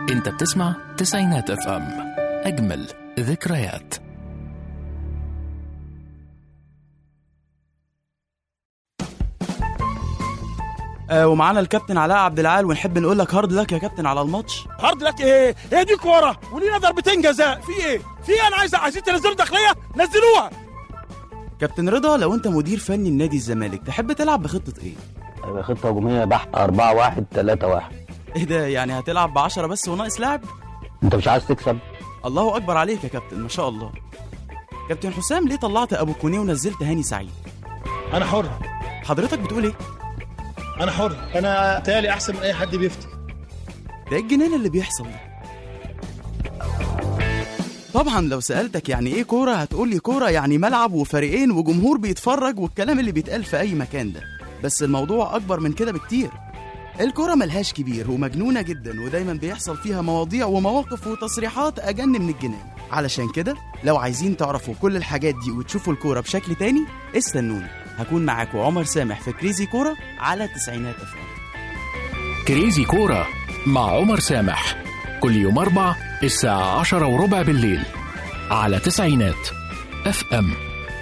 انت بتسمع تسعينات اف ام اجمل ذكريات آه ومعانا الكابتن علاء عبد العال ونحب نقول لك هارد لك يا كابتن على الماتش هارد لك ايه؟ هي دي كوره ولينا ضربتين جزاء في ايه؟ في ايه انا عايز عايزين تنزلوا داخليه؟ نزلوها كابتن رضا لو انت مدير فني لنادي الزمالك تحب تلعب بخطه ايه هيبقى خطة هجومية بحت 4 1 3 1 ايه ده يعني هتلعب بعشرة بس وناقص لاعب انت مش عايز تكسب الله اكبر عليك يا كابتن ما شاء الله كابتن حسام ليه طلعت ابو كونيه ونزلت هاني سعيد انا حر حضرتك بتقول ايه انا حر انا تالي احسن من اي حد بيفتي ده إيه الجنان اللي بيحصل ده طبعا لو سألتك يعني ايه كورة هتقول لي كورة يعني ملعب وفريقين وجمهور بيتفرج والكلام اللي بيتقال في اي مكان ده بس الموضوع اكبر من كده بكتير الكورة ملهاش كبير ومجنونة جدا ودايما بيحصل فيها مواضيع ومواقف وتصريحات أجن من الجنان علشان كده لو عايزين تعرفوا كل الحاجات دي وتشوفوا الكورة بشكل تاني استنوني هكون معاكم عمر سامح في كريزي كورة على تسعينات أفلام كريزي كورة مع عمر سامح كل يوم أربع الساعة عشرة وربع بالليل على تسعينات اف ام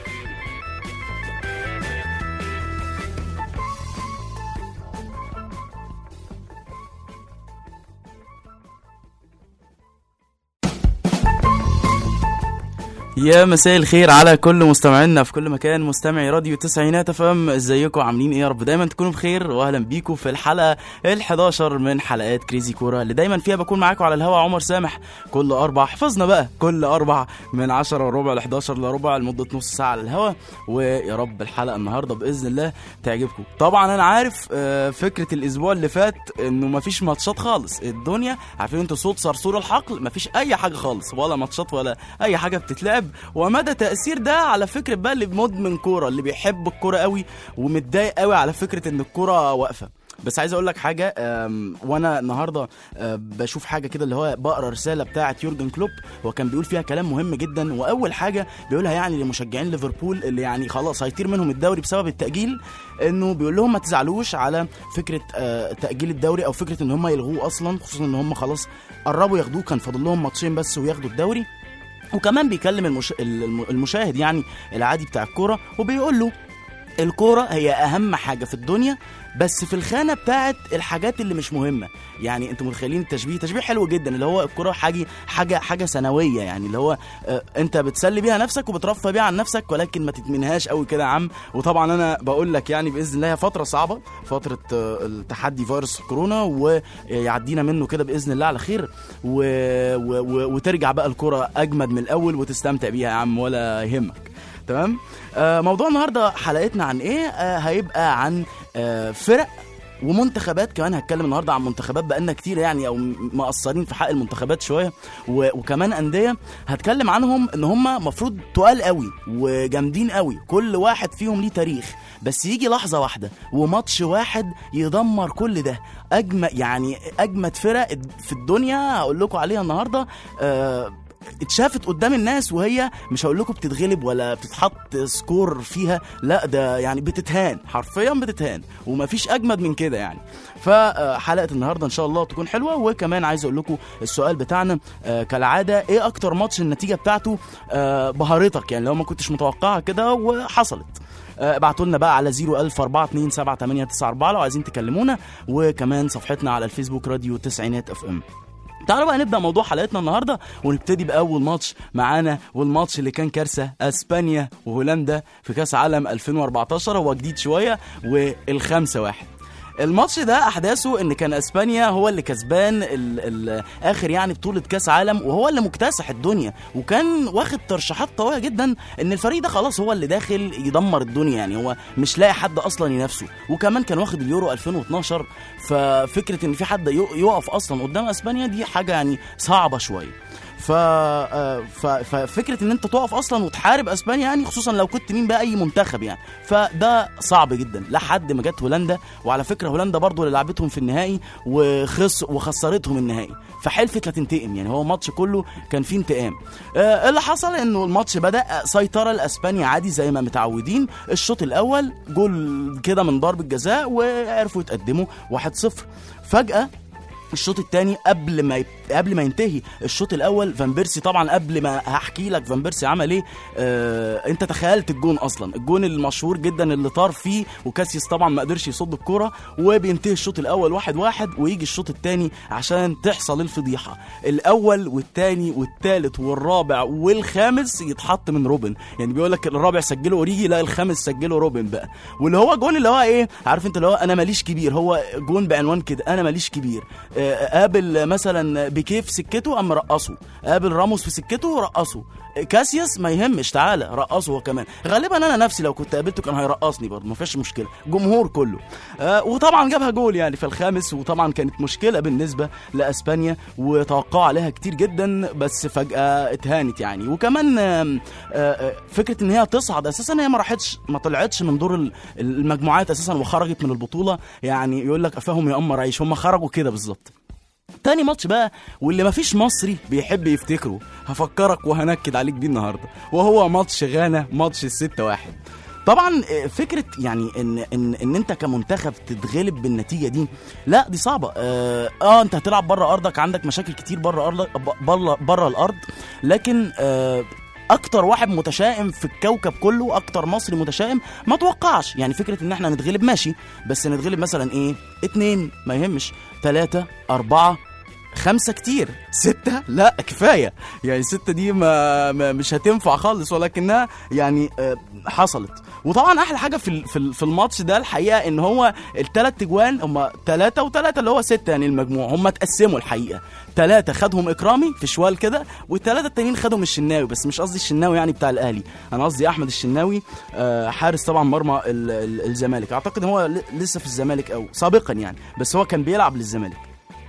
يا مساء الخير على كل مستمعينا في كل مكان مستمعي راديو تسعينات اف ام ازيكم عاملين ايه يا رب دايما تكونوا بخير واهلا بيكم في الحلقه ال11 من حلقات كريزي كوره اللي دايما فيها بكون معاكم على الهوا عمر سامح كل اربع حفظنا بقى كل اربع من 10 وربع ل 11 الا ربع لمده نص ساعه على الهوا ويا رب الحلقه النهارده باذن الله تعجبكم طبعا انا عارف آه، فكره الاسبوع اللي فات انه مفيش ماتشات خالص الدنيا عارفين انتوا صوت صرصور الحقل مفيش اي حاجه خالص ولا ماتشات ولا اي حاجه بتتلعب ومدى تاثير ده على فكره بقى اللي مدمن كوره اللي بيحب الكوره قوي ومتضايق قوي على فكره ان الكوره واقفه بس عايز اقول لك حاجه أم، وانا النهارده أه، بشوف حاجه كده اللي هو بقرا رساله بتاعه يورجن كلوب هو كان بيقول فيها كلام مهم جدا واول حاجه بيقولها يعني لمشجعين ليفربول اللي يعني خلاص هيطير منهم الدوري بسبب التاجيل انه بيقول لهم ما تزعلوش على فكره أه، تاجيل الدوري او فكره ان هم يلغوه اصلا خصوصا ان هم خلاص قربوا ياخدوه كان فاضل لهم ماتشين بس وياخدوا الدوري وكمان بيكلم المش... الم- المشاهد يعني العادي بتاع الكوره وبيقول له الكوره هي اهم حاجه في الدنيا بس في الخانه بتاعت الحاجات اللي مش مهمه يعني انتوا متخيلين التشبيه تشبيه حلو جدا اللي هو الكوره حاجه حاجه حاجه ثانويه يعني اللي هو آه انت بتسلي بيها نفسك وبترفه بيها عن نفسك ولكن ما تدمنهاش قوي كده يا عم وطبعا انا بقول لك يعني باذن الله هي فتره صعبه فتره آه التحدي فيروس كورونا ويعدينا منه كده باذن الله على خير و... و... و... وترجع بقى الكوره اجمد من الاول وتستمتع بيها يا عم ولا يهمك تمام آه موضوع النهارده حلقتنا عن ايه آه هيبقى عن آه فرق ومنتخبات كمان هتكلم النهارده عن منتخبات بقالنا كتير يعني او م- مقصرين في حق المنتخبات شويه و- وكمان انديه هتكلم عنهم ان هم مفروض تقال قوي وجامدين قوي كل واحد فيهم ليه تاريخ بس يجي لحظه واحده وماتش واحد يدمر كل ده اجمد يعني اجمد فرق في الدنيا هقول لكم عليها النهارده آه اتشافت قدام الناس وهي مش هقول لكم بتتغلب ولا بتتحط سكور فيها لا ده يعني بتتهان حرفيا بتتهان ومفيش اجمد من كده يعني فحلقه النهارده ان شاء الله تكون حلوه وكمان عايز اقول لكم السؤال بتاعنا آه، كالعاده ايه اكتر ماتش النتيجه بتاعته آه، بهرتك يعني لو ما كنتش متوقعها كده وحصلت آه، ابعتوا لنا بقى على 010427894 لو عايزين تكلمونا وكمان صفحتنا على الفيسبوك راديو تسعينات اف ام تعالوا بقى نبدا موضوع حلقتنا النهارده ونبتدي باول ماتش معانا والماتش اللي كان كارثه اسبانيا وهولندا في كاس عالم 2014 هو جديد شويه والخمسة واحد الماتش ده احداثه ان كان اسبانيا هو اللي كسبان ال ال اخر يعني بطوله كاس عالم وهو اللي مكتسح الدنيا وكان واخد ترشيحات قويه جدا ان الفريق ده خلاص هو اللي داخل يدمر الدنيا يعني هو مش لاقي حد اصلا ينافسه وكمان كان واخد اليورو 2012 ففكره ان في حد يق- يقف اصلا قدام اسبانيا دي حاجه يعني صعبه شويه ف... آه، ف... ففكره ان انت تقف اصلا وتحارب اسبانيا يعني خصوصا لو كنت مين بقى اي منتخب يعني فده صعب جدا لحد ما جت هولندا وعلى فكره هولندا برضو اللي لعبتهم في النهائي وخس وخسرتهم النهائي فحلفت لا تنتقم يعني هو الماتش كله كان فيه انتقام آه اللي حصل انه الماتش بدا سيطره لاسبانيا عادي زي ما متعودين الشوط الاول جول كده من ضربه جزاء وعرفوا يتقدموا 1-0 فجاه الشوط الثاني قبل ما يب... قبل ما ينتهي الشوط الاول فان بيرسي طبعا قبل ما هحكي لك فان بيرسي عمل ايه آه... انت تخيلت الجون اصلا الجون المشهور جدا اللي طار فيه وكاسيوس طبعا ما قدرش يصد الكوره وبينتهي الشوط الاول واحد واحد ويجي الشوط الثاني عشان تحصل الفضيحه الاول والثاني والثالث والرابع والخامس يتحط من روبن يعني بيقول لك الرابع سجله اوريجي لا الخامس سجله روبن بقى واللي هو جون اللي هو ايه عارف انت اللي هو انا ماليش كبير هو جون بعنوان كده انا ماليش كبير آه، قابل مثلا بيكيه في سكته قام رقصه قابل راموس في سكته رقصه كاسياس ما يهمش تعالى رقصه هو كمان غالبا انا نفسي لو كنت قابلته كان هيرقصني برضه ما فيش مشكله جمهور كله آه وطبعا جابها جول يعني في الخامس وطبعا كانت مشكله بالنسبه لاسبانيا وتوقعوا عليها كتير جدا بس فجاه اتهانت يعني وكمان آم، آه آه فكره ان هي تصعد اساسا هي ما راحتش ما طلعتش من دور ال- المجموعات اساسا وخرجت من البطوله يعني يقول لك افهم يا ام رعيش هم خرجوا كده بالظبط تاني ماتش بقى واللي مفيش مصري بيحب يفتكره هفكرك وهنكد عليك بيه النهارده وهو ماتش غانا ماتش الستة واحد طبعا آه، فكره يعني ان ان ان انت كمنتخب تتغلب بالنتيجه دي لا دي صعبه اه, آه انت هتلعب بره ارضك عندك مشاكل كتير بره ارضك بره بره الارض لكن آه اكتر واحد متشائم في الكوكب كله اكتر مصري متشائم ما توقعش يعني فكره ان احنا نتغلب ماشي بس نتغلب مثلا ايه اتنين ما يهمش تلاتة اربعة خمسة كتير ستة لا كفاية يعني ستة دي ما, ما مش هتنفع خالص ولكنها يعني آه، حصلت وطبعا احلى حاجة في ال- في ال- في الماتش ده الحقيقة ان هو التلات تجوان هم تلاتة وتلاتة اللي هو ستة يعني المجموع هم اتقسموا الحقيقة تلاتة خدهم اكرامي في شوال كده والتلاتة التانيين خدهم الشناوي بس مش قصدي الشناوي يعني بتاع الاهلي انا قصدي احمد الشناوي آه، حارس طبعا مرمى ال- ال- الزمالك اعتقد هو ل- لسه في الزمالك او سابقا يعني بس هو كان بيلعب للزمالك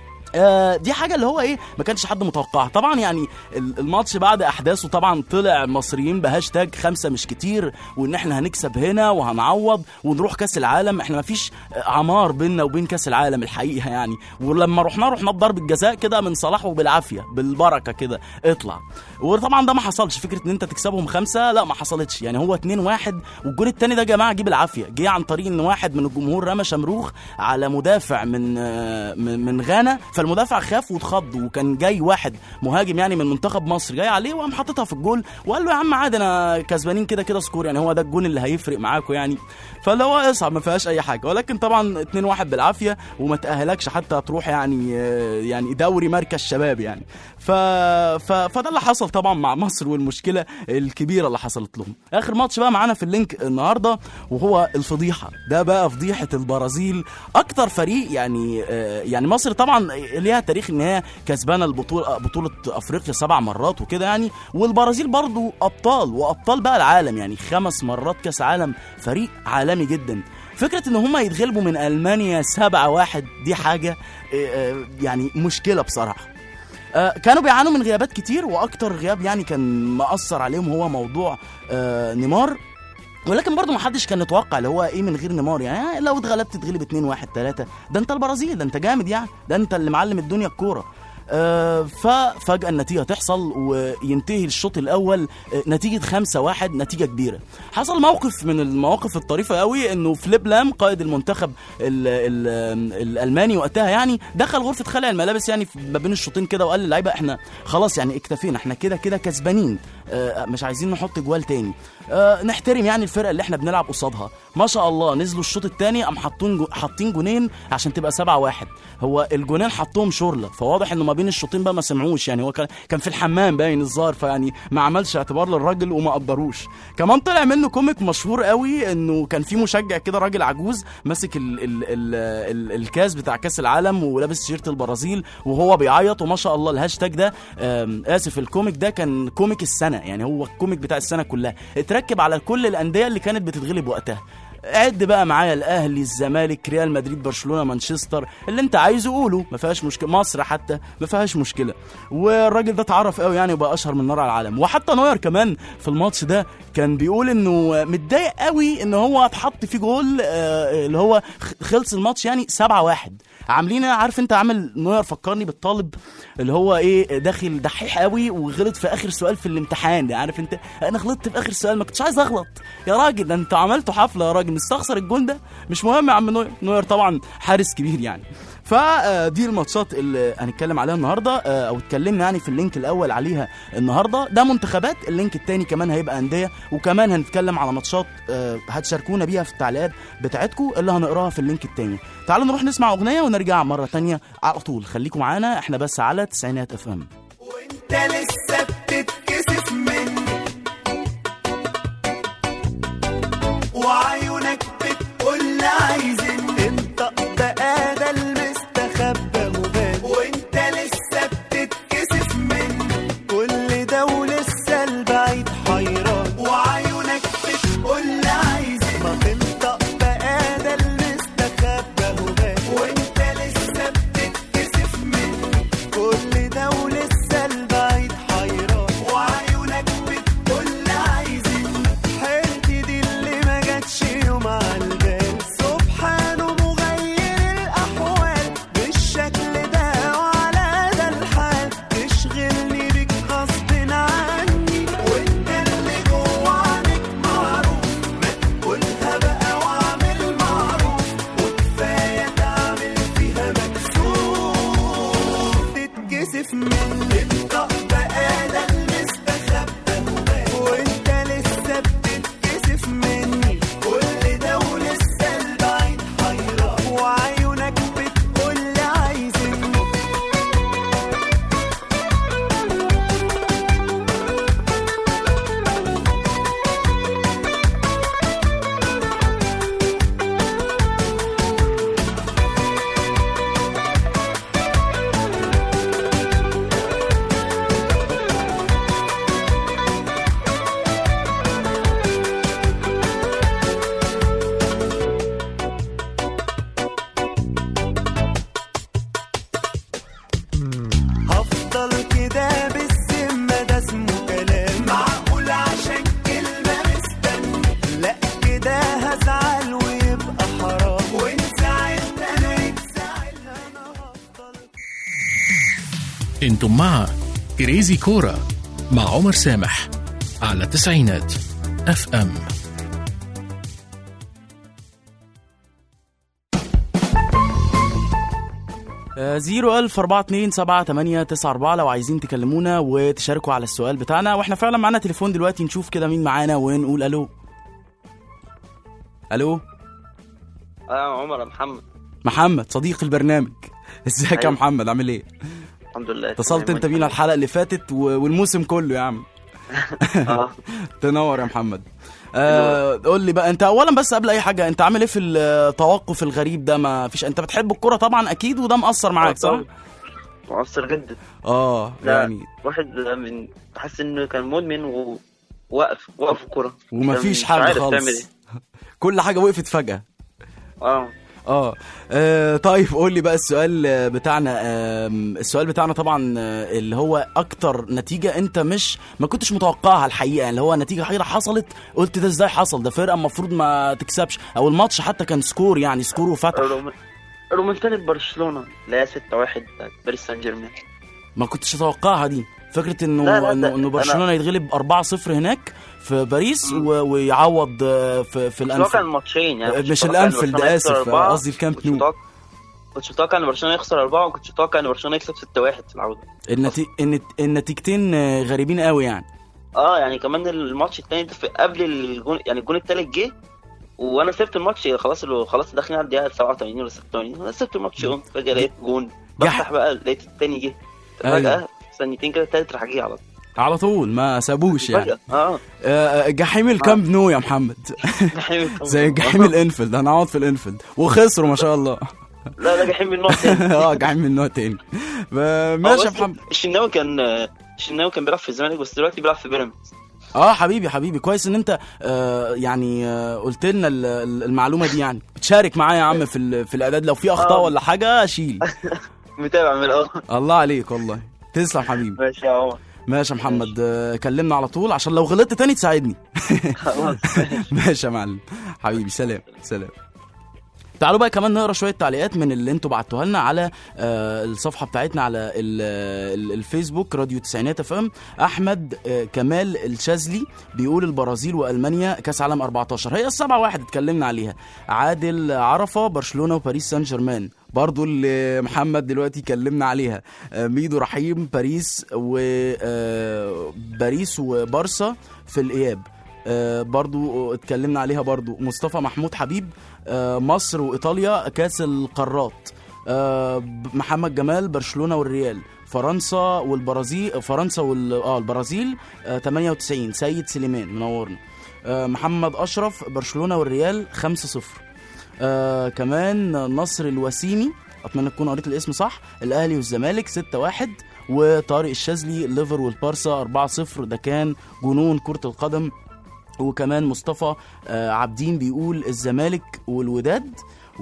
آه، دي حاجه اللي هو ايه ما كانش حد متوقعها طبعا يعني ال- الماتش بعد احداثه طبعا طلع مصريين بهاشتاج خمسه مش كتير وان احنا هنكسب هنا وهنعوض ونروح كاس العالم احنا ما فيش عمار بيننا وبين كاس العالم الحقيقه يعني ولما رحنا رحنا بضربه جزاء كده من صلاح وبالعافيه بالبركه كده اطلع وطبعا ده ما حصلش فكره ان انت تكسبهم خمسه لا ما حصلتش يعني هو 2 1 والجول الثاني ده يا جماعه جه بالعافيه جه عن طريق ان واحد من الجمهور رمى شمروخ على مدافع من آه، من من غانا فالمدافع خاف واتخض وكان جاي واحد مهاجم يعني من منتخب مصر جاي عليه وقام حاططها في الجول وقال له يا عم عادي انا كسبانين كده كده سكور يعني هو ده الجون اللي هيفرق معاكم يعني فاللي هو اصعب ما فيهاش اي حاجه ولكن طبعا 2 1 بالعافيه وما تاهلكش حتى تروح يعني آه، يعني دوري مركز شباب يعني ف... ف... فده اللي حصل طبعا مع مصر والمشكله الكبيره اللي حصلت لهم اخر ماتش بقى معانا في اللينك النهارده وهو الفضيحه ده بقى فضيحه البرازيل اكتر فريق يعني آه، يعني مصر طبعا ليها تاريخ ان هي كسبانه البطوله بطوله افريقيا سبع مرات وكده يعني والبرازيل برضو ابطال وابطال بقى العالم يعني خمس مرات كاس عالم فريق عالمي جدا فكره ان هم يتغلبوا من المانيا سبعة واحد دي حاجه آه، آه، يعني مشكله بصراحه آه، كانوا بيعانوا من غيابات كتير واكتر غياب يعني كان مأثر عليهم هو موضوع آه، نيمار ولكن برضه ما حدش كان يتوقع اللي هو ايه من غير نيمار يعني لو اتغلبت تتغلب 2 1 3 ده انت البرازيل ده انت جامد يعني ده انت اللي معلم الدنيا الكوره آه، ففجأة النتيجة تحصل وينتهي الشوط الأول آه، نتيجة خمسة واحد نتيجة كبيرة حصل موقف من المواقف الطريفة قوي إنه فليب لام قائد المنتخب ال ال الألماني وقتها يعني دخل غرفة خلع الملابس يعني في- ما بين الشوطين كده وقال للعيبة إحنا خلاص يعني اكتفينا إحنا كده كده كسبانين آه، مش عايزين نحط جوال تاني آه، نحترم يعني الفرقة اللي إحنا بنلعب قصادها ما شاء الله نزلوا الشوط الثاني قام حاطين جو حاطين جونين عشان تبقى سبعة واحد هو الجونين حطهم شورلة فواضح انه ما بين الشوطين بقى ما سمعوش يعني هو كان كان في الحمام باين الظاهر فيعني ما عملش اعتبار للراجل وما قدروش كمان طلع منه كوميك مشهور قوي انه كان في مشجع كده راجل عجوز ماسك ال ال ال ال الكاس بتاع كاس العالم ولابس تيشيرت البرازيل وهو بيعيط وما شاء الله الهاشتاج ده آم، اسف الكوميك ده كان كوميك السنه يعني هو الكوميك بتاع السنه كلها اتركب على كل الانديه اللي كانت بتتغلب وقتها عد بقى معايا الاهلي الزمالك ريال مدريد برشلونه مانشستر اللي انت عايزه قوله ما فيهاش مشكله مصر حتى ما فيهاش مشكله والراجل ده اتعرف قوي يعني وبقى اشهر من نار على العالم وحتى نوير كمان في الماتش ده كان بيقول انه متضايق قوي ان هو اتحط فيه جول آه، اللي هو خ- خلص الماتش يعني 7 واحد عاملين عارف انت عامل نوير فكرني بالطالب اللي هو ايه داخل دحيح قوي وغلط في اخر سؤال في الامتحان عارف انت انا غلطت في اخر سؤال ما كنتش عايز اغلط يا راجل ده انت عملته حفله يا راجل مستخسر الجون ده مش مهم يا عم نوير نوير طبعا حارس كبير يعني فدي الماتشات اللي هنتكلم عليها النهارده آه، او اتكلمنا يعني في اللينك الاول عليها النهارده ده منتخبات اللينك التاني كمان هيبقى انديه وكمان هنتكلم على ماتشات آه، هتشاركونا بيها في التعليقات بتاعتكم اللي هنقراها في اللينك التاني تعالوا نروح نسمع اغنيه ونرجع مره تانية على طول خليكم معانا احنا بس على تسعينات اف ام وانت لسه بتتكسف مني وعيونك بتقول لي عايزين انت بقى ده المستخبى مبان وانت لسه بتتكسف مني كل ده ولسه البعيد حيران وعيونك بتقول لي عايزين ما تنطق بقى ده المستخبى مبان وانت لسه بتتكسف مني كل ده ولسه البعيد حيران وعيونك بتقول لي عايزين حيرتي دي اللي ما جاتش يوم على البال سبحانه مغير الاحوال بالشكل ده وعلى ده الحال تشغلني بيك غصب عني وانت اللي جوه عنك معروف ما تقولها بقى واعمل معروف وكفايه تعمل فيها مكسوف تتكسف مني انت بقى ده المستخبى وانت لسه بتتكسف مني كل ده ولسه البعيد حيران وعيونك بتقول لي عايزني هفضل كده بالذمة ده اسمه كلام معقول عشان كلمة مستني لا كده هزعل ويبقى حرام وان زعلت انا يتزعل انا هفضل انتم مع كريزي كورة مع عمر سامح على تسعينات اف ام زيرو ألف أربعة اتنين سبعة تمانية تسعة أربعة لو عايزين تكلمونا وتشاركوا على السؤال بتاعنا واحنا فعلا معانا تليفون دلوقتي نشوف كده مين معانا ونقول ألو ألو اه عمر يا محمد محمد صديق البرنامج ازيك يا أيوة. محمد عامل ايه الحمد لله اتصلت تمام. انت بينا الحلقة اللي فاتت و- والموسم كله يا عم اه تنور يا محمد آه قول لي بقى انت اولا بس قبل اي حاجه انت عامل ايه في التوقف الغريب ده ما فيش انت بتحب الكوره طبعا اكيد وده مأثر معاك صح طبعاً. مؤثر جدا اه لا يعني واحد من حاسس انه كان مدمن ووقف وقف الكوره ومفيش مش حاجه عارف تعمل خالص ايه كل حاجه وقفت فجاه اه اه آه، طيب قول لي بقى السؤال آه، بتاعنا آم، السؤال بتاعنا طبعا آه، اللي هو اكتر نتيجه انت مش ما كنتش متوقعها الحقيقه يعني اللي هو نتيجه حقيقه حصلت قلت ده ازاي حصل ده فرقه المفروض ما تكسبش او الماتش حتى كان سكور يعني سكور وفتح روم- رومنتادا برشلونه اللي هي 6 1 بتاعت باريس سان جيرمان ما كنتش اتوقعها دي فكره انه لا، لا، انه ده انه أنا- برشلونه يتغلب 4-0 هناك في باريس و... ويعوض آه، في في كنت متوقع الانفيلد الماتشين يعني مش الأنفيلد، آسف، قصدي الكامب نو. كنتش متوقع ان برشلونه يخسر اربعه وكنتش متوقع ان برشلونه يكسب 6 1 في العوده النتي... النت... النتيجتين آه، غريبين قوي يعني اه يعني كمان الماتش التاني ده في قبل الجون يعني الجون التالت جه وانا سبت الماتش خلاص اللي خلاص داخلين على الدقيقه 87 ولا 86 انا سبت الماتش قمت فجاه لقيت جون بفتح بقى لقيت التاني جه أيوة. فجاه ثانيتين كده التالت راح جه على طول على طول ما سابوش يعني فجاه اه آه، جحيم الكامب نو يا محمد جحيم زي جحيم الانفيلد هنقعد في الانفيلد وخسروا ما شاء الله لا لا جحيم من النوع التاني اه جحيم من نوع تاني ف- ماشي يا بس محمد الشناوي كان الشناوي كان بيلعب في الزمالك بس دلوقتي بيلعب في بيراميدز اه حبيبي حبيبي كويس ان انت آه يعني آه قلت لنا ال- ال- المعلومه دي يعني بتشارك معايا يا عم في ال- في الاعداد لو في اخطاء آه. ولا حاجه اشيل متابع من الاول الله عليك والله تسلم حبيبي ماشي يا عمر ماشي يا محمد آه كلمنا على طول عشان لو غلطت تاني تساعدني خلاص ماشي يا معلم حبيبي سلام سلام تعالوا بقى كمان نقرا شويه تعليقات من اللي انتوا بعتوها لنا على آه الصفحه بتاعتنا على ال- ال- الفيسبوك راديو تسعينات اف ام احمد آه كمال الشاذلي بيقول البرازيل والمانيا كاس عالم 14 هي السبعة واحد اتكلمنا عليها عادل عرفه برشلونه وباريس سان جيرمان برضو اللي محمد دلوقتي كلمنا عليها آه، ميدو رحيم باريس و آه، باريس وبارسا في الاياب آه، برضو اتكلمنا عليها برضو مصطفى محمود حبيب آه، مصر وايطاليا كاس القارات آه، محمد جمال برشلونه والريال فرنسا والبرازيل فرنسا وال اه البرازيل آه 98 سيد سليمان منورنا آه محمد اشرف برشلونه والريال 5-0 آه كمان نصر الوسيمي اتمنى تكون قريت الاسم صح الاهلي والزمالك 6-1 وطارق الشاذلي الليفر والبارسا 4-0 ده كان جنون كره القدم وكمان مصطفى آه، عابدين بيقول الزمالك والوداد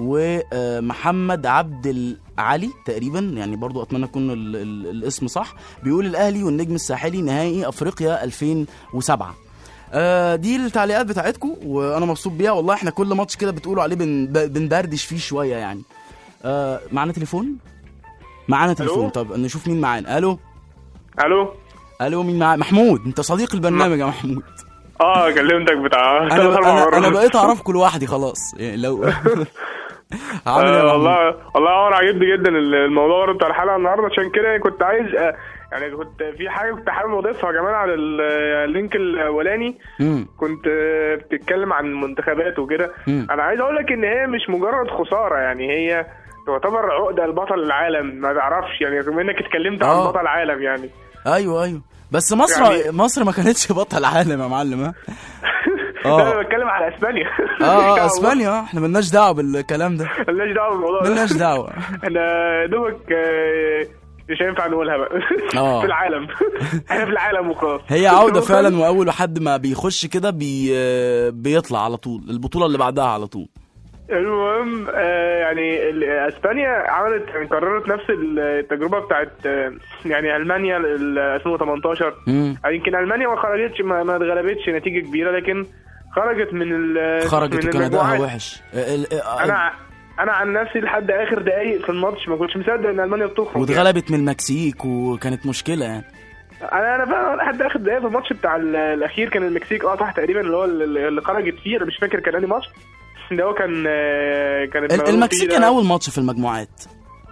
ومحمد عبد العلي تقريبا يعني برضو اتمنى يكون ال- ال- الاسم صح بيقول الاهلي والنجم الساحلي نهائي افريقيا 2007 آه دي التعليقات بتاعتكم وانا مبسوط بيها والله احنا كل ماتش كده بتقولوا عليه بن ب- بندردش فيه شويه يعني آه معانا تليفون معانا تليفون طب نشوف مين معانا الو الو الو مين معانا محمود انت صديق البرنامج يا محمود اه كلمتك بتاع انا ثلاث أربع انا, مرات. أنا بقيت اعرفكم لوحدي خلاص يعني لو عامل ايه يا آه محمود؟ والله والله انا عجبني جدا الموضوع برضه بتاع الحلقه النهارده عشان كده كنت عايز آه، يعني كنت في حاجه كنت حابب اضيفها كمان على ال- اللينك الاولاني مم. كنت آه، بتتكلم عن المنتخبات وكده مم. انا عايز اقول لك ان هي مش مجرد خساره يعني هي تعتبر عقده لبطل العالم ما تعرفش يعني بما انك اتكلمت عن آه. بطل العالم يعني ايوه ايوه بس مصر يعني- مصر ما كانتش بطل عالم يا معلم ها لا اه انا بتكلم على اسبانيا اه اه اسبانيا آه، احنا ملناش دعوه بالكلام ده مالناش دعوه بالموضوع ده ملناش دعوه احنا يا دوبك آه، مش هينفع نقولها بقى آه. في العالم احنا في العالم وخلاص هي عوده فعلا واول حد ما بيخش كده بي بيطلع على طول البطوله اللي بعدها على طول المهم آه، يعني ال- اسبانيا عملت يعني قررت نفس التجربه بتاعت آه، يعني المانيا ال 2018 مم. يعني يمكن المانيا ما خرجتش ما ما اتغلبتش نتيجه كبيره لكن خرجت من ال خرجت من وكان ادائها المجموعات. وحش آه، ال- آه، انا انا عن نفسي لحد اخر دقايق في الماتش ما كنتش مصدق ان المانيا بتخرج يعني. واتغلبت من المكسيك وكانت مشكله يعني انا انا فعلا لحد اخر دقيقه في الماتش بتاع ال- الاخير كان المكسيك اه صح تقريبا اللي هو اللي اللي خرجت فيه انا مش فاكر كان انهي ماتش ده هو كان آه، كان ال- المغلوب المكسيك فيه كان ده. اول ماتش في المجموعات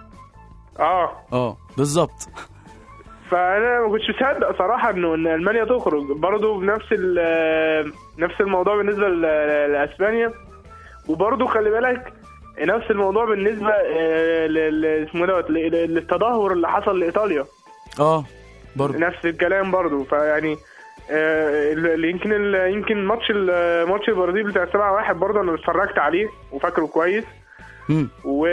اه اه بالظبط فانا ما كنتش مصدق صراحه انه ان المانيا تخرج برضه بنفس ال- نفس الموضوع بالنسبه ل- لاسبانيا وبرضه خلي بالك نفس الموضوع بالنسبه آه، ل- ل- اسمه دوت ل- ل- للتدهور اللي حصل لايطاليا اه برضه نفس الكلام برضو فيعني آه، ال- يمكن ال- يمكن ماتش ال- ماتش البرازيل بتاع 7 1 برضه انا اتفرجت عليه وفاكره كويس مم.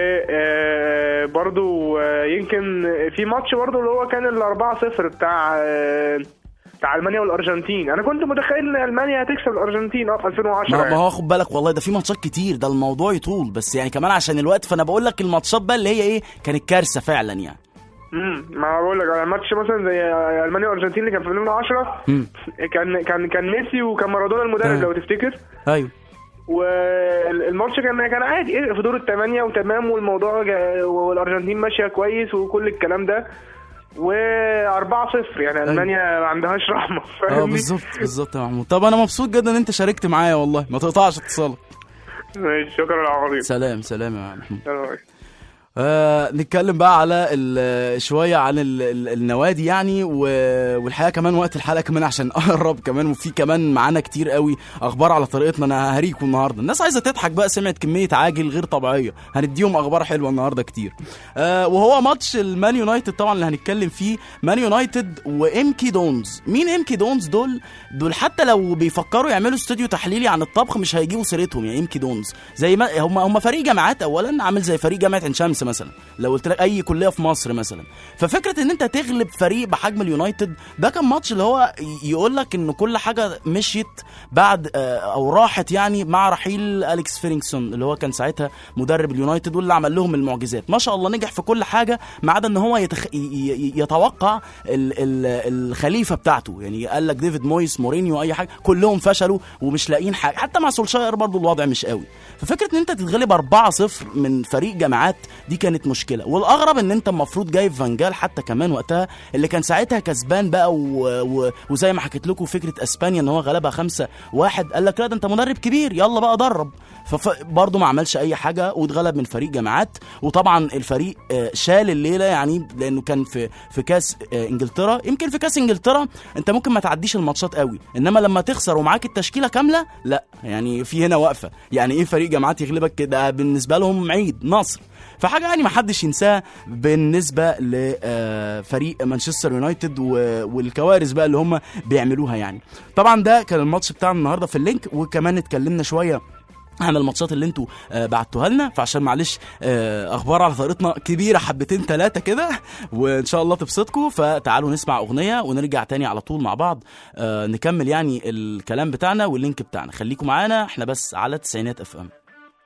وبرضه يمكن في ماتش برضه اللي هو كان ال 4 0 بتاع آه، بتاع المانيا والارجنتين انا كنت متخيل ان المانيا هتكسب الارجنتين اه في 2010 ما ما يعني. هو خد بالك والله ده في ماتشات كتير ده الموضوع يطول بس يعني كمان عشان الوقت فانا بقول لك الماتشات بقى اللي هي ايه كانت كارثه فعلا يعني امم ما بقول لك على ماتش مثلا زي المانيا والارجنتين اللي كان في 2010 مم. كان كان كان ميسي وكان مارادونا المدرب آه. لو تفتكر ايوه والماتش كان كان عادي إيه، في دور الثمانية وتمام والموضوع جا- والارجنتين ماشيه كويس وكل الكلام ده و 4 0 يعني المانيا ما عندهاش رحمه اه فاهمني بالظبط بالظبط يا محمود طب انا مبسوط جدا ان انت شاركت معايا والله ما تقطعش اتصالك ماشي، شكرا يا عظيم سلام سلام يا محمود سلام. آه نتكلم بقى على ال- شويه عن ال ال النوادي يعني و- والحقيقه كمان وقت الحلقه كمان عشان اقرب كمان وفي كمان معانا كتير قوي اخبار على طريقتنا انا هريكم النهارده الناس عايزه تضحك بقى سمعت كميه عاجل غير طبيعيه هنديهم اخبار حلوه النهارده كتير آه وهو ماتش المان يونايتد طبعا اللي هنتكلم فيه مان يونايتد وامكي دونز مين امكي دونز دول دول حتى لو بيفكروا يعملوا استوديو تحليلي عن الطبخ مش هيجيبوا سيرتهم يعني امكي دونز زي ما هم هم فريق جامعات اولا عامل زي فريق جامعه عين شمس مثلا لو قلت لك اي كليه في مصر مثلا ففكره ان انت تغلب فريق بحجم اليونايتد ده كان ماتش اللي هو يقول لك ان كل حاجه مشيت بعد آه، او راحت يعني مع رحيل اليكس فيرينغسون اللي هو كان ساعتها مدرب اليونايتد واللي عمل لهم المعجزات ما شاء الله نجح في كل حاجه ما عدا ان هو يتخ... ي- ي- يتوقع ال... ال... الخليفه بتاعته يعني قال لك ديفيد مويس مورينيو اي حاجه كلهم فشلوا ومش لاقيين حاجه حتى مع سولشاير برضو الوضع مش قوي ففكره ان انت تتغلب 4-0 من فريق جامعات دي دي كانت مشكله والاغرب ان انت المفروض جايب فانجال حتى كمان وقتها اللي كان ساعتها كسبان بقى و... و... وزي ما حكيت لكم فكره اسبانيا ان هو غلبها خمسة واحد قال لك لا ده انت مدرب كبير يلا بقى درب فبرضه ما عملش اي حاجه واتغلب من فريق جامعات وطبعا الفريق آه، شال الليله يعني لانه كان في في كاس آه، انجلترا يمكن في كاس انجلترا انت ممكن ما تعديش الماتشات قوي انما لما تخسر ومعاك التشكيله كامله لا يعني في هنا وقفه يعني ايه فريق جامعات يغلبك كده بالنسبه لهم عيد نصر فحاجه يعني ما حدش ينساها بالنسبه لفريق مانشستر يونايتد و- والكوارث بقى اللي هم بيعملوها يعني طبعا ده كان الماتش بتاعنا النهارده في اللينك وكمان اتكلمنا شويه عن الماتشات اللي انتوا آه بعتوها لنا فعشان معلش آه اخبار على طريقتنا كبيره حبتين ثلاثه كده وان شاء الله تبسطكم فتعالوا نسمع اغنيه ونرجع تاني على طول مع بعض آه نكمل يعني الكلام بتاعنا واللينك بتاعنا خليكم معانا احنا بس على تسعينات اف ام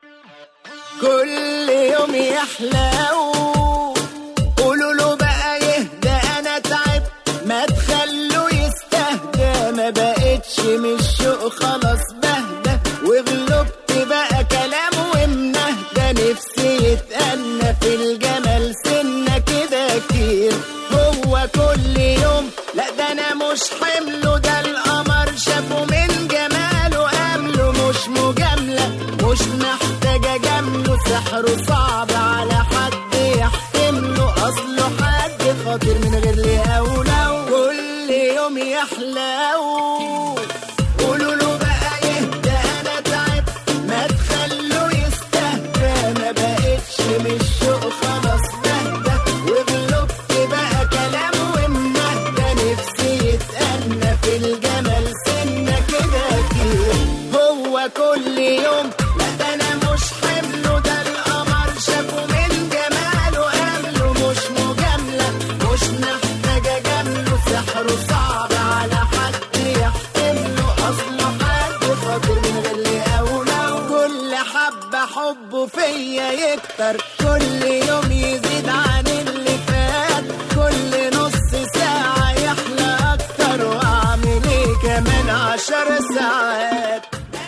كل يوم يحلو قولوا له بقى يهدى انا تعبت ما تخلوا يستهدى ما بقتش من الشوق خلاص بهدى وغلبت بقى كلام ومنهدى نفسي يتأنى في الجمال سنة كده كتير هو كل يوم لا ده انا مش حمله ده القمر شافه من جماله قبله مش مجاملة مش محتاجة جمله سحره صعب على حد يحتمله أصله حد خاطر من غير ليه أولى كل يوم يحلو قولوا له بقى يهدى أنا تعبت ما تخلوا يستهدى ما بقتش من الشوق خلاص بهدى وغلبت بقى كلام ومنهدى نفسي يتأنى في الجمال سنة كده كتير هو كل يوم لا ده انا مش حمله ده القمر شافه من جماله قبله مش مجاملة مش محتاجة جمله سحره صعب على حد يحتمله أصله حد خاطر من غير لي أولى كل حبة حبه فيا يكتر كل يوم يزيد عن اللي فات كل نص ساعة يحلى أكتر وأعمل إيه كمان عشر ساعات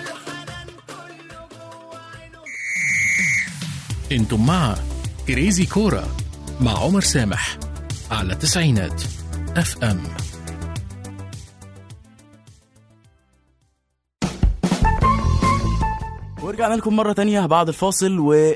انتم مع كريزي كورة مع عمر سامح على تسعينات اف ام ورجعنا لكم مرة تانية بعد الفاصل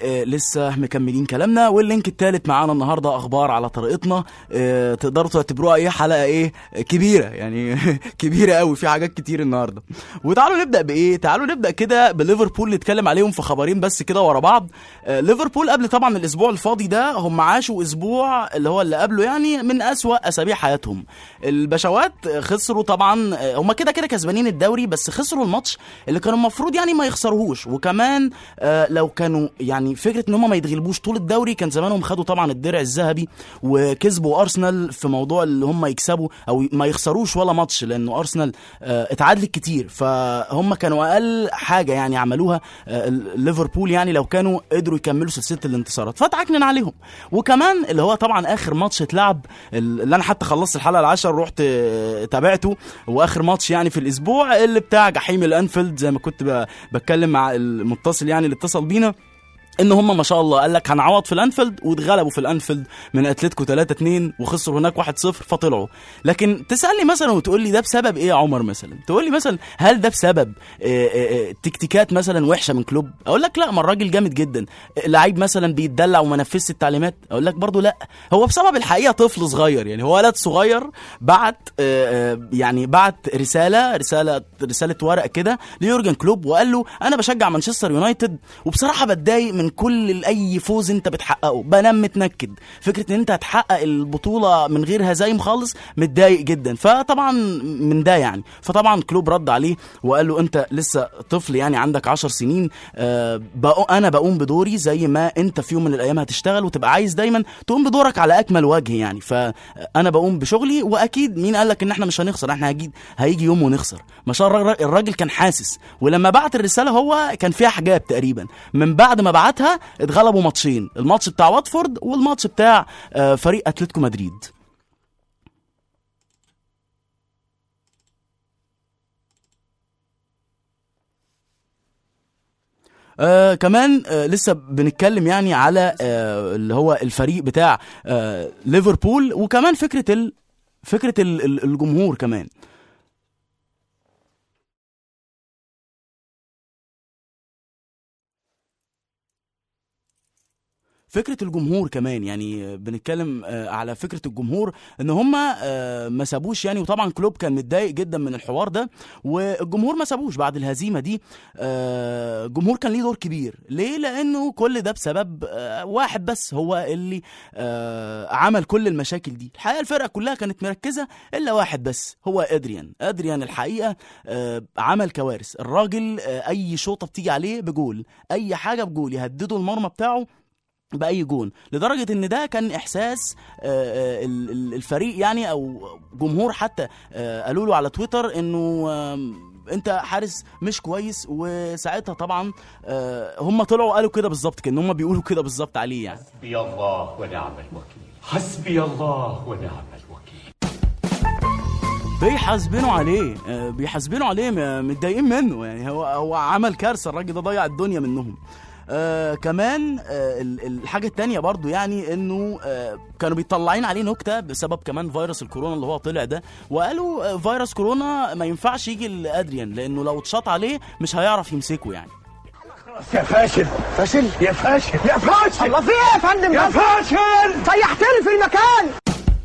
ولسه مكملين كلامنا واللينك التالت معانا النهاردة أخبار على طريقتنا آه، تقدروا تعتبروها إيه حلقة إيه كبيرة يعني كبيرة قوي في حاجات كتير النهاردة وتعالوا نبدأ بإيه تعالوا نبدأ كده بليفربول نتكلم عليهم في خبرين بس كده ورا بعض آه، ليفربول قبل طبعا الأسبوع الفاضي ده هم عاشوا أسبوع اللي هو اللي قبله يعني من أسوأ أسابيع حياتهم البشوات خسروا طبعا آه، هم كده كده كسبانين الدوري بس خسروا الماتش اللي كانوا المفروض يعني ما يخسروهوش وكمان آه لو كانوا يعني فكره ان هم ما يتغلبوش طول الدوري كان زمانهم خدوا طبعا الدرع الذهبي وكسبوا ارسنال في موضوع اللي هم يكسبوا او ما يخسروش ولا ماتش لانه ارسنال آه اتعادلت كتير فهم كانوا اقل حاجه يعني عملوها آه ليفربول يعني لو كانوا قدروا يكملوا سلسله الانتصارات فتعكنن عليهم وكمان اللي هو طبعا اخر ماتش اتلعب اللي انا حتى خلصت الحلقه العاشر رحت آه، تابعته واخر ماتش يعني في الاسبوع اللي بتاع جحيم الانفيلد زي ما كنت ب- بتكلم مع المتصل يعني اللي اتصل بينا ان هم ما شاء الله قال لك هنعوض في الانفيلد واتغلبوا في الانفيلد من اتلتيكو 3 2 وخسروا هناك 1 0 فطلعوا لكن تسالني مثلا وتقول لي ده بسبب ايه يا عمر مثلا تقول لي مثلا هل ده بسبب آه، آه، آه، تكتيكات مثلا وحشه من كلوب اقول لك لا ما الراجل جامد جدا آه، لعيب مثلا بيتدلع وما نفذش التعليمات اقول لك برضو لا هو بسبب الحقيقه طفل صغير يعني هو ولد صغير بعت آه، آه، يعني بعت رساله رساله رساله ورق كده ليورجن كلوب وقال له انا بشجع مانشستر يونايتد وبصراحه بتضايق من كل اي فوز انت بتحققه بنام متنكد فكره ان انت هتحقق البطوله من غير هزايم خالص متضايق جدا فطبعا من ده يعني فطبعا كلوب رد عليه وقال له انت لسه طفل يعني عندك عشر سنين آه بقو انا بقوم بدوري زي ما انت في يوم من الايام هتشتغل وتبقى عايز دايما تقوم بدورك على اكمل وجه يعني فانا بقوم بشغلي واكيد مين قال لك ان احنا مش هنخسر احنا هجي هيجي يوم ونخسر ما شاء الله الراجل- الراجل كان حاسس ولما بعت الرساله هو كان فيها حجاب تقريبا من بعد ما بعتها اتغلبوا ماتشين الماتش بتاع واتفورد والماتش بتاع آه، فريق اتلتيكو مدريد آه كمان آه لسه بنتكلم يعني على آه اللي هو الفريق بتاع آه ليفربول وكمان فكره ال فكره ال ال- الجمهور كمان فكره الجمهور كمان يعني بنتكلم آه، على فكره الجمهور ان هم ما سابوش يعني وطبعا كلوب كان متضايق جدا من الحوار ده والجمهور ما سابوش بعد الهزيمه دي آه، الجمهور كان ليه دور كبير ليه لانه كل ده بسبب آه، واحد بس هو اللي آه، عمل كل المشاكل دي الحقيقه الفرقه كلها كانت مركزه الا واحد بس هو ادريان ادريان الحقيقه آه، عمل كوارث الراجل آه، اي شوطه بتيجي عليه بجول اي حاجه بجول يهددوا المرمى بتاعه باي جون لدرجه ان ده كان احساس آه، آه، ال- ال- الفريق يعني او جمهور حتى آه، قالوا له على تويتر انه آم، انت حارس مش كويس وساعتها طبعا آه، هم طلعوا قالوا كده بالظبط كان هم بيقولوا كده بالظبط عليه يعني حسبي الله ونعم الوكيل حسبي الله ونعم الوكيل بيحاسبينه عليه آه، بيحاسبينه عليه م- متضايقين منه يعني هو هو عمل كارثه الراجل ده ضيع الدنيا منهم آه كمان آه ال- الحاجة التانية برضو يعني انه آه كانوا بيطلعين عليه نكتة بسبب كمان فيروس الكورونا اللي هو طلع ده وقالوا آه فيروس كورونا ما ينفعش يجي لادريان لانه لو اتشاط عليه مش هيعرف يمسكه يعني يا فاشل فاشل يا فاشل يا فاشل الله في ايه يا فندم يا بس؟ فاشل سيحتني في المكان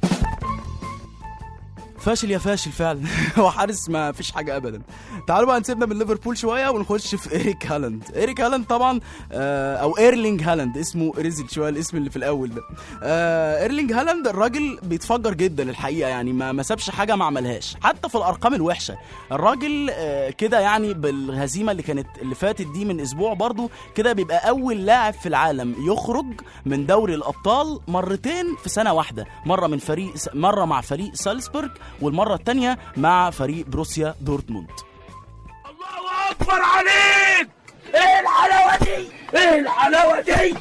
فاشل يا فاشل فعلا هو حارس ما فيش حاجه ابدا تعالوا بقى نسيبنا من ليفربول شويه ونخش في ايريك هالاند ايريك هالاند طبعا آه او ايرلينج هالاند اسمه ريزل شويه الاسم اللي في الاول ده آه ايرلينج هالاند الراجل بيتفجر جدا الحقيقه يعني ما ما سابش حاجه ما عملهاش حتى في الارقام الوحشه الراجل آه كده يعني بالهزيمه اللي كانت اللي فاتت دي من اسبوع برضو كده بيبقى اول لاعب في العالم يخرج من دوري الابطال مرتين في سنه واحده مره من فريق مره مع فريق سالزبورج والمره الثانيه مع فريق بروسيا دورتموند الله اكبر عليك ايه الحلاوه دي ايه الحلاوه دي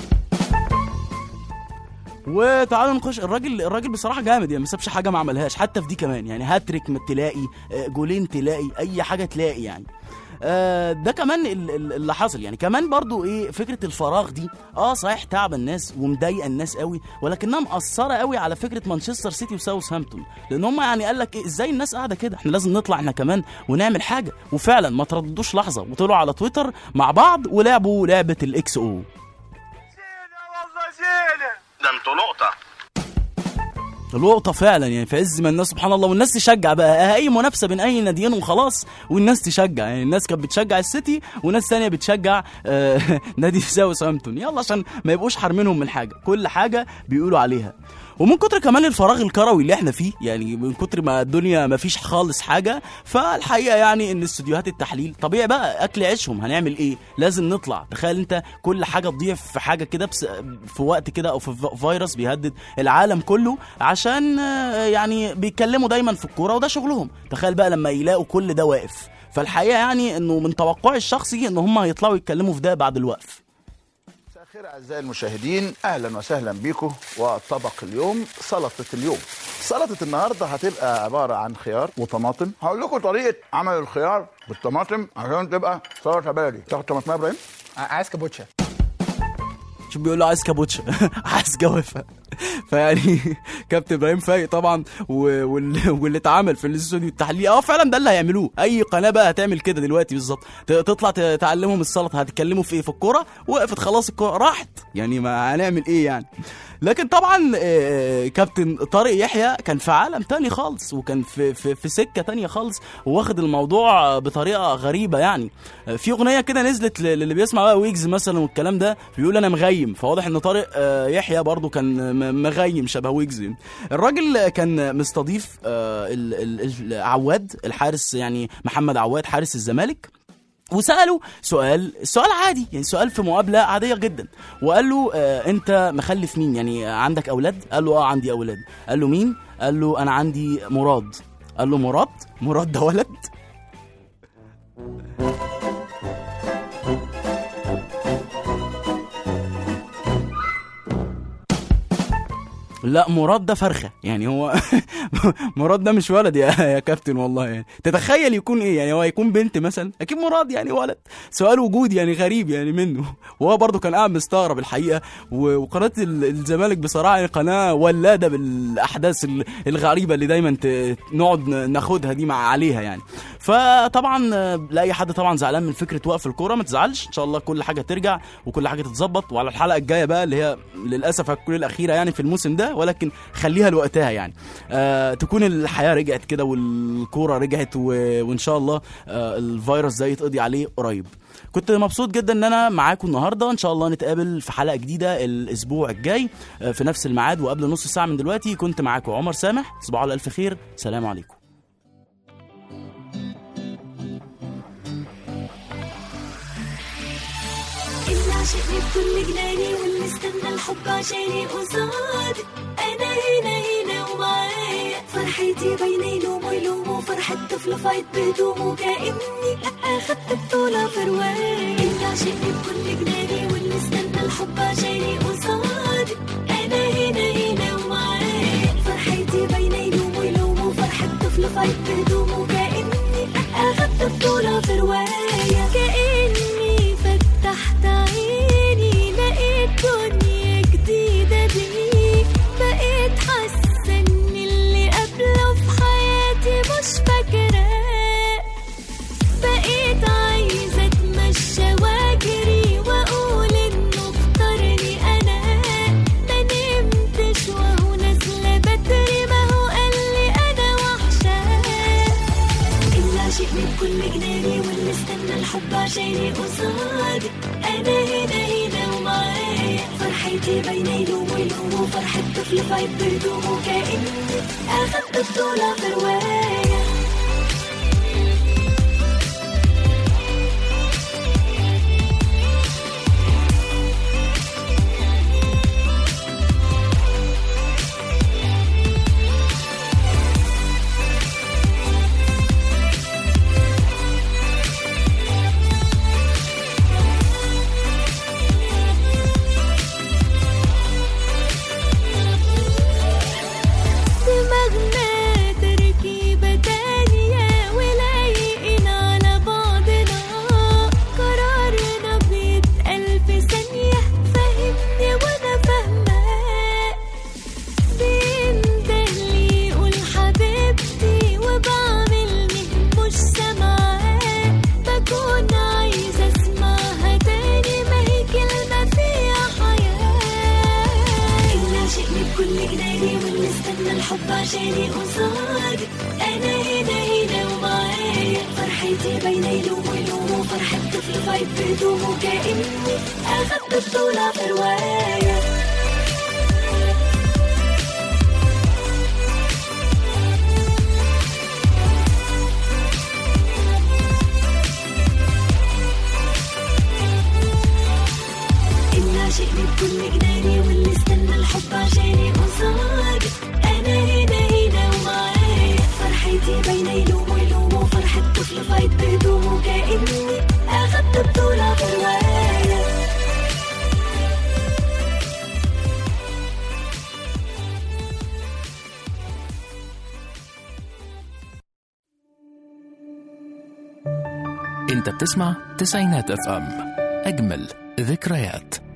وتعالوا نخش الراجل الراجل بصراحه جامد يعني ما سابش حاجه ما عملهاش حتى في دي كمان يعني هاتريك ما تلاقي آه، جولين تلاقي اي حاجه تلاقي يعني آه، ده كمان ال- ال- اللي حصل يعني كمان برضو ايه فكره الفراغ دي اه صحيح تعب الناس ومضايقه الناس قوي ولكنها مأثره قوي على فكره مانشستر سيتي وساوثهامبتون لان هم يعني قال لك إيه ازاي الناس قاعده كده احنا لازم نطلع احنا كمان ونعمل حاجه وفعلا ما ترددوش لحظه وطلعوا على تويتر مع بعض ولعبوا لعبه الاكس او والله زينه ده انتوا لقطه لقطة فعلا يعني في عز ما الناس سبحان الله والناس تشجع بقى اي منافسة بين اي ناديين وخلاص والناس تشجع يعني الناس كانت بتشجع السيتي وناس تانية بتشجع آه نادي ساوثهامبتون يلا عشان ما يبقوش حارمينهم من حاجة كل حاجة بيقولوا عليها ومن كتر كمان الفراغ الكروي اللي احنا فيه يعني من كتر ما الدنيا ما فيش خالص حاجة فالحقيقة يعني ان استوديوهات التحليل طبيعي بقى اكل عيشهم هنعمل ايه لازم نطلع تخيل انت كل حاجة تضيع في حاجة كده بس في وقت كده او في ف- فيروس بيهدد العالم كله عشان آه، يعني بيتكلموا دايما في الكورة وده شغلهم تخيل بقى لما يلاقوا كل ده واقف فالحقيقة يعني انه من توقعي الشخصي ان هم هيطلعوا يتكلموا في ده بعد الوقف مساء الخير اعزائي المشاهدين اهلا وسهلا بيكم وطبق اليوم سلطه اليوم سلطه النهارده هتبقى عباره عن خيار وطماطم هقول لكم طريقه عمل الخيار بالطماطم عشان تبقى سلطه بلدي تاخد طماطم يا ابراهيم عايز كابوتشا شوف بيقول له عايز كابوتشا عايز جوافه فيعني كابتن ابراهيم فايق طبعا و- وال- واللي اتعمل في الاستوديو التحليل اه فعلا ده اللي هيعملوه اي قناه بقى هتعمل كده دلوقتي بالظبط ت- تطلع ت- تعلمهم السلطه هتتكلموا في ايه في الكوره وقفت خلاص الكوره راحت يعني ما هنعمل ايه يعني لكن طبعا آه، كابتن طارق يحيى كان في عالم تاني خالص وكان في في, في سكه تانية خالص واخد الموضوع بطريقه غريبه يعني آه، في اغنيه كده نزلت ل- للي بيسمع بقى ويجز مثلا والكلام ده بيقول انا مغيم فواضح ان طارق آه، يحيى برضو كان م- مغيم شبه ويجز الراجل كان مستضيف آه، ال- ال- ال- عواد الحارس يعني محمد عواد حارس الزمالك وسأله سؤال سؤال عادي يعني سؤال في مقابلة عادية جدا وقال له آه انت مخلف مين يعني عندك اولاد قال له اه عندي اولاد قال له مين قال له انا عندي مراد قال له مراد مراد ده ولد لا مراد ده فرخه يعني هو مراد ده مش ولد يا يا كابتن والله يعني تتخيل يكون ايه يعني هو يكون بنت مثلا اكيد مراد يعني ولد سؤال وجود يعني غريب يعني منه وهو برضه كان قاعد مستغرب الحقيقه و- وقناه ال- الزمالك بصراحه يعني قناه ولاده بالاحداث ال- الغريبه اللي دايما ت- نقعد ن- ناخدها دي مع عليها يعني فطبعا آه، لاي حد طبعا زعلان من فكره وقف الكوره ما تزعلش ان شاء الله كل حاجه ترجع وكل حاجه تتظبط وعلى الحلقه الجايه بقى اللي هي للاسف هتكون الاخيره يعني في الموسم ده ولكن خليها لوقتها يعني آه تكون الحياه رجعت كده والكوره رجعت و... وان شاء الله آه الفيروس ده يتقضي عليه قريب كنت مبسوط جدا ان انا معاكم النهارده ان شاء الله نتقابل في حلقه جديده الاسبوع الجاي آه، في نفس الميعاد وقبل نص ساعه من دلوقتي كنت معاكم عمر سامح تصبحوا على الف خير سلام عليكم اللي عشقني بكل جناني واللي استنى الحب عشاني قصادي انا هنا هنا ومعايا فرحتي بين يلوم ويلوم وفرحة طفل في عيد بهدومه كأني اخدت بطولة في رواية اللي عشقني بكل جناني واللي استنى الحب عشاني قصادي انا هنا هنا ومعايا فرحتي بين يلوم ويلوم وفرحة طفل في عيد بهدومه كأني اخدت بطولة في رواية كأني فتحت عيني لقيت دنيا جديدة بيك بقيت حاسة ان اللي قبله في حياتي مش فاكراه بقيت عايزة اتمشى واجري واقول انه اختارني انا ما نمتش وهو نازلة بدري ما هو قال لي انا وحشاه اللي عشقني بكل جناني واللي استنى الحب عشاني قصادي انا هنا هنا ومعايا فرحتي بين يلوم ويلوم وفرحة طفل في عيد بهدومه كأني اخدت بطولة في رواية دماغنا تركيبة تانية ولايقين على بعضنا قرارنا بيتقال في ثانية فهمني وانا فاهمة بيندهلي يقول حبيبتي وبعملني مش سامعاه بكون عايزة اسمعها تاني ما هي كلمة فيها حياة اللي عشقني بكل جناني واللي استنى الحب عشاني قصادي انا هنا هنا ومعايا فرحتي بين يلوم ويلوم وفرحة طفل في عيد بهدومه كأني اخدت بطولة في رواية اللي عشقني بكل جناني واللي استنى الحب عشاني قصادي انا هنا هنا ومعايا فرحتي بين يلوم ويلوم وفرحة طفل في عيد بهدومه كأني اخدت بطولة في رواية انت بتسمع تسعينات اف ام اجمل ذكريات